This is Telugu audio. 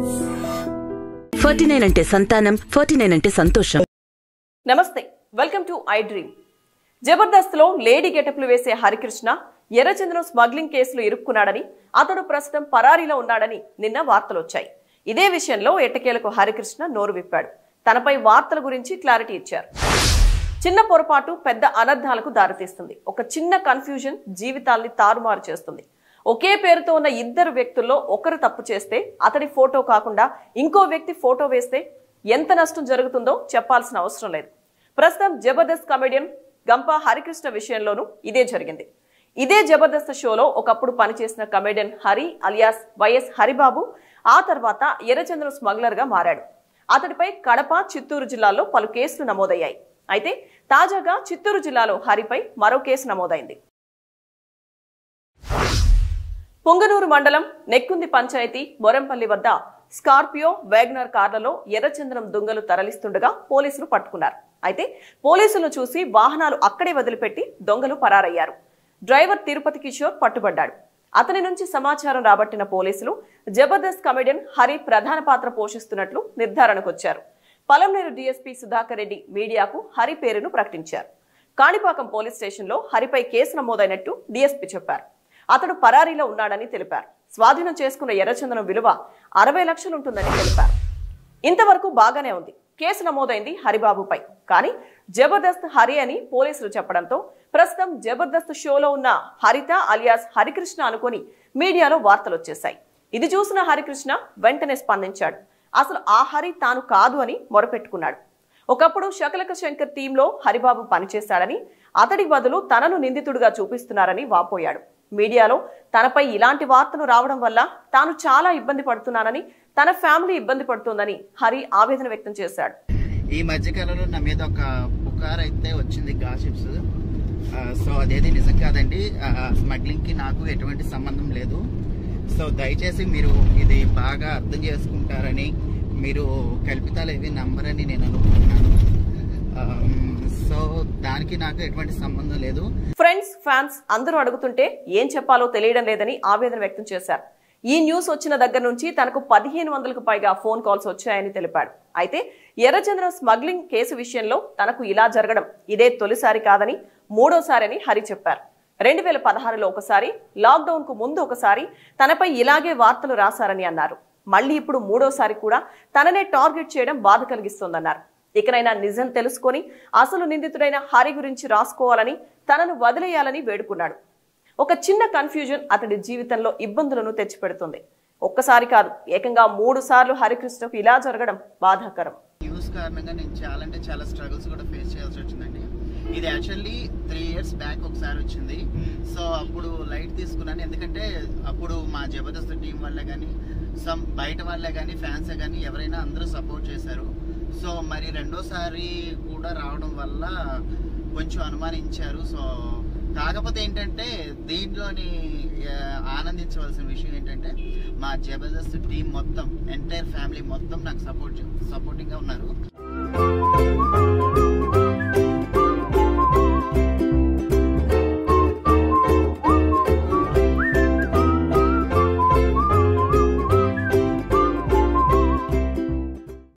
ఫార్టీ నైన్ అంటే సంతానం ఫార్టీ నైన్ అంటే సంతోషం నమస్తే welcome to I dream Jabardasth లో లేడీ గెటప్లు వేసే హరికృష్ణ ఎర్రచంద్రం స్మగ్లింగ్ కేసులో ఇరుక్కున్నాడని అతడు ప్రస్తుతం పరారీలో ఉన్నాడని నిన్న వార్తలు వచ్చాయి ఇదే విషయంలో ఎట్టకేలకు హరికృష్ణ నోరు విప్పాడు తనపై వార్తల గురించి క్లారిటీ ఇచ్చారు చిన్న పొరపాటు పెద్ద అనర్థాలకు దారితీస్తుంది ఒక చిన్న కన్ఫ్యూజన్ జీవితాల్ని తారుమారు చేస్తుంది ఒకే పేరుతో ఉన్న ఇద్దరు వ్యక్తుల్లో ఒకరు తప్పు చేస్తే అతడి ఫోటో కాకుండా ఇంకో వ్యక్తి ఫోటో వేస్తే ఎంత నష్టం జరుగుతుందో చెప్పాల్సిన అవసరం లేదు ప్రస్తుతం జబర్దస్త్ కమెడియన్ గంప హరికృష్ణ విషయంలోనూ ఇదే జరిగింది ఇదే జబర్దస్త్ షోలో ఒకప్పుడు పనిచేసిన comedian Hari alias YS Haribabu ఆ తర్వాత ఎర్రచంద్రం స్మగ్లర్ గా మారాడు అతడిపై కడప చిత్తూరు జిల్లాల్లో పలు కేసులు నమోదయ్యాయి అయితే తాజాగా చిత్తూరు జిల్లాలో హరిపై మరో కేసు నమోదైంది పుంగనూరు మండలం నెక్కుంది పంచాయతీ బొరంపల్లి వద్ద స్కార్పియో వేగ్నర్ కార్లలో ఎర్రచంద్రం దొంగలు తరలిస్తుండగా పోలీసులు పట్టుకున్నారు అయితే పోలీసులను చూసి వాహనాలు అక్కడే వదిలిపెట్టి దొంగలు పరారయ్యారు డ్రైవర్ తిరుపతి కిషోర్ పట్టుబడ్డాడు అతని నుంచి సమాచారం రాబట్టిన పోలీసులు జబర్దస్త్ కమెడియన్ హరి ప్రధాన పాత్ర పోషిస్తున్నట్లు నిర్ధారణకొచ్చారు పలంనేరు డీఎస్పీ సుధాకర్ రెడ్డి మీడియాకు హరి పేరును ప్రకటించారు కాణిపాకం పోలీస్ స్టేషన్లో హరిపై కేసు నమోదైనట్టు డీఎస్పీ చెప్పారు అతడు పరారీలో ఉన్నాడని తెలిపారు స్వాధీనం చేసుకున్న ఎర్రచందనం విలువ అరవై లక్షలుంటుందని తెలిపారు ఇంతవరకు బాగానే ఉంది కేసు నమోదైంది హరిబాబుపై కానీ జబర్దస్త్ హరి అని పోలీసులు చెప్పడంతో ప్రస్తుతం జబర్దస్త్ షోలో ఉన్న హరిత అలియాస్ హరికృష్ణ అనుకొని మీడియాలో వార్తలు వచ్చేశాయి ఇది చూసిన హరికృష్ణ వెంటనే స్పందించాడు అసలు ఆ హరి తాను కాదు అని మొరపెట్టుకున్నాడు ఒకప్పుడు శకలక శంకర్ టీంలో హరిబాబు పనిచేశాడని అతడి బదులు తనను నిందితుడిగా చూపిస్తున్నారని వాపోయాడు మీడియాలో తనపై ఇలాంటి వార్తలు రావడం వల్ల తాను చాలా ఇబ్బంది పడుతున్నానని తన ఫ్యామిలీ ఇబ్బంది పడుతోందని హరి ఆవేదన వ్యక్తం చేశాడు ఈ మధ్య కాలంలో నా మీద ఒక పుకార్ అయితే వచ్చింది గాసిప్స్ సో అదేది నిజం కాదండి స్మగ్లింగ్ కి నాకు ఎటువంటి సంబంధం లేదు సో దయచేసి మీరు ఇది బాగా అర్థం చేసుకుంటారని మీరు కల్పితాలు ఏవి నమ్మరని నేను అనుకుంటున్నాను సో దానికి నాకు ఎటువంటి సంబంధం లేదు ఫ్రెండ్స్ ఫ్యాన్స్ అందరూ అడుగుతుంటే ఏం చెప్పాలో తెలియడం లేదని ఆవేదన వ్యక్తం చేశారు ఈ న్యూస్ వచ్చిన దగ్గర నుంచి తనకు పదిహేను వందలకు పైగా ఫోన్ కాల్స్ వచ్చాయని తెలిపాడు అయితే ఎర్రచంద్రం స్మగ్లింగ్ కేసు విషయంలో తనకు ఇలా జరగడం ఇదే తొలిసారి కాదని మూడోసారి అని హరి చెప్పారు రెండు వేల పదహారులో ఒకసారి లాక్డౌన్ కు ముందు ఒకసారి తనపై ఇలాగే వార్తలు రాశారని అన్నారు మళ్ళీ ఇప్పుడు మూడోసారి కూడా తననే టార్గెట్ చేయడం బాధ కలిగిస్తోందన్నారు ఇకనైనా నిజం తెలుసుకొని అసలు నిందితుడైన హరి గురించి రాసుకోవాలని తనను వదిలేయాలని వేడుకున్నాడు ఒక చిన్న కన్ఫ్యూజన్ అతడి జీవితంలో ఇబ్బందులను తెచ్చిపెడుతుంది ఒక్కసారి కాదు ఏకంగా మూడు సార్లు హరికృష్ణకు ఇలా జరగడం బాధాకరం న్యూస్ కారణంగా నేను చాలా అంటే చాలా స్ట్రగుల్స్ కూడా ఫేస్ చేయాల్సి వచ్చిందండి ఇది యాక్చువల్లీ త్రీ ఇయర్స్ బ్యాక్ ఒకసారి వచ్చింది సో అప్పుడు లైట్ తీసుకున్నాను ఎందుకంటే అప్పుడు మా జబర్దస్త్ టీం వల్లే కానీ సమ్ బయట వాళ్ళే కానీ ఫ్యాన్సే కానీ ఎవరైనా అందరూ సపోర్ట్ చేశారు సో మరి రెండోసారి కూడా రావడం వల్ల కొంచెం అనుమానించారు సో కాకపోతే ఏంటంటే దీంట్లోని ఆ, ఆనందించవలసిన విషయం ఏంటంటే మా జబర్దస్త్ టీం మొత్తం ఎంటైర్ ఫ్యామిలీ మొత్తం నాకు సపోర్ట్ సపోర్టింగ్గా ఉన్నారు